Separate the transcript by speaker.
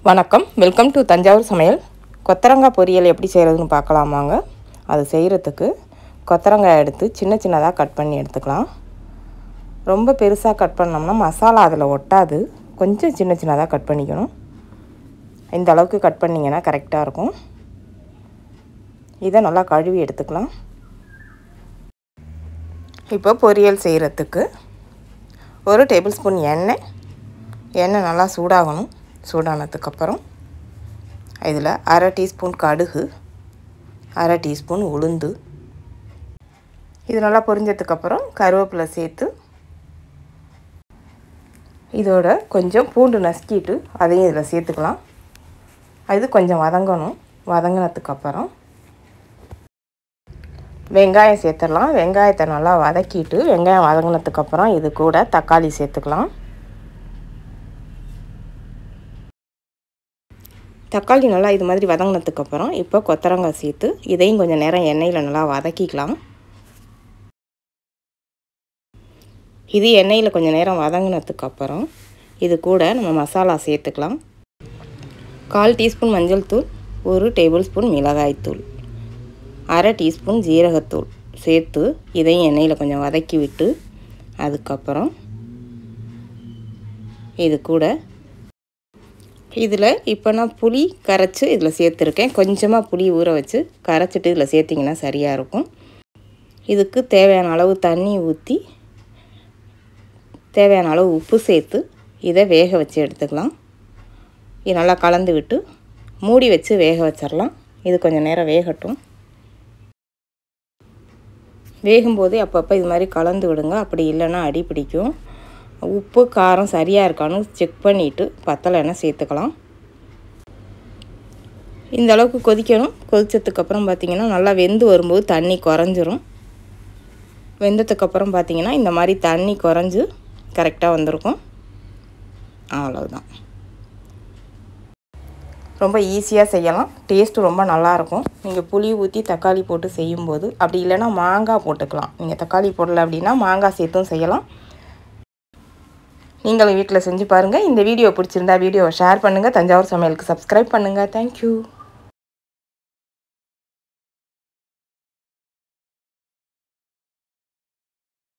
Speaker 1: வணக்கம் welcome to Thanjavur சமையல் கொத்தரங்காய் பொரியல் எப்படி செய்கிறதுன்னு பார்க்கலாமாங்க அது செய்கிறதுக்கு கொத்தரங்காய் எடுத்து சின்ன சின்னதாக கட் பண்ணி எடுத்துக்கலாம் ரொம்ப பெருசாக கட் பண்ணோம்னா மசாலா அதில் ஒட்டாது கொஞ்சம் சின்ன சின்னதாக கட் பண்ணிக்கணும் இந்த அளவுக்கு கட் பண்ணிங்கன்னா கரெக்டாக இருக்கும் இதை நல்லா கழுவி எடுத்துக்கலாம் இப்போ பொரியல் செய்கிறதுக்கு ஒரு டேபிள் ஸ்பூன் எண்ணெய் எண்ணெய் நல்லா சூடாகணும் சூடானதுக்கப்புறம் இதில் அரை டீஸ்பூன் கடுகு அரை டீஸ்பூன் உளுந்து இது நல்லா பொரிஞ்சதுக்கப்புறம் கருவேப்பிலை சேர்த்து இதோட கொஞ்சம் பூண்டு நசுக்கிட்டு அதையும் இதில் சேர்த்துக்கலாம் இது கொஞ்சம் வதங்கணும் வதங்கினதுக்கப்புறம் வெங்காயம் சேர்த்துடலாம் வெங்காயத்தை நல்லா வதக்கிட்டு வெங்காயம் வதங்கினதுக்கப்புறம் இது கூட தக்காளி சேர்த்துக்கலாம் தக்காளி நல்லா இது மாதிரி வதங்கினதுக்கப்புறம் இப்போ கொத்தரங்காய் சேர்த்து இதையும் கொஞ்சம் நேரம் எண்ணெயில் நல்லா வதக்கிக்கலாம் இது எண்ணெயில் கொஞ்சம் நேரம் வதங்கினதுக்கப்புறம் இது கூட நம்ம மசாலா சேர்த்துக்கலாம் கால் டீஸ்பூன் மஞ்சள் தூள் ஒரு டேபிள் ஸ்பூன் மிளகாய்த்தூள் அரை டீஸ்பூன் ஜீரகத்தூள் சேர்த்து இதையும் எண்ணெயில் கொஞ்சம் வதக்கி விட்டு அதுக்கப்புறம் இது கூட இதில் இப்போ நான் புளி கரைச்சி இதில் சேர்த்துருக்கேன் கொஞ்சமாக புளி ஊற வச்சு கரைச்சிட்டு இதில் சேர்த்திங்கன்னா சரியாக இருக்கும் இதுக்கு தேவையான அளவு தண்ணி ஊற்றி தேவையான அளவு உப்பு சேர்த்து இதை வேக வச்சு எடுத்துக்கலாம் இது நல்லா கலந்து விட்டு மூடி வச்சு வேக வச்சிடலாம் இது கொஞ்சம் நேரம் வேகட்டும் வேகும்போது அப்பப்போ இது மாதிரி கலந்து விடுங்க அப்படி இல்லைன்னா அடி பிடிக்கும் உப்பு காரம் சரியாக இருக்கான்னு செக் பண்ணிவிட்டு பத்தலைன்னா சேர்த்துக்கலாம் இந்த அளவுக்கு கொதிக்கணும் கொதித்ததுக்கப்புறம் பார்த்திங்கன்னா நல்லா வெந்து வரும்போது தண்ணி குறைஞ்சிரும் வெந்ததுக்கப்புறம் பார்த்திங்கன்னா இந்த மாதிரி தண்ணி குறைஞ்சி கரெக்டாக வந்திருக்கும் அவ்வளோதான் ரொம்ப ஈஸியாக செய்யலாம் டேஸ்ட்டு ரொம்ப நல்லாயிருக்கும் நீங்கள் புளி ஊற்றி தக்காளி போட்டு செய்யும்போது அப்படி இல்லைன்னா மாங்காய் போட்டுக்கலாம் நீங்கள் தக்காளி போடலை அப்படின்னா மாங்காய் சேர்த்தும் செய்யலாம் நீங்களும் வீட்டில் செஞ்சு பாருங்கள் இந்த வீடியோ பிடிச்சிருந்தா வீடியோவை ஷேர் பண்ணுங்கள் தஞ்சாவூர் சமையலுக்கு சப்ஸ்கிரைப் பண்ணுங்கள் தேங்க்யூ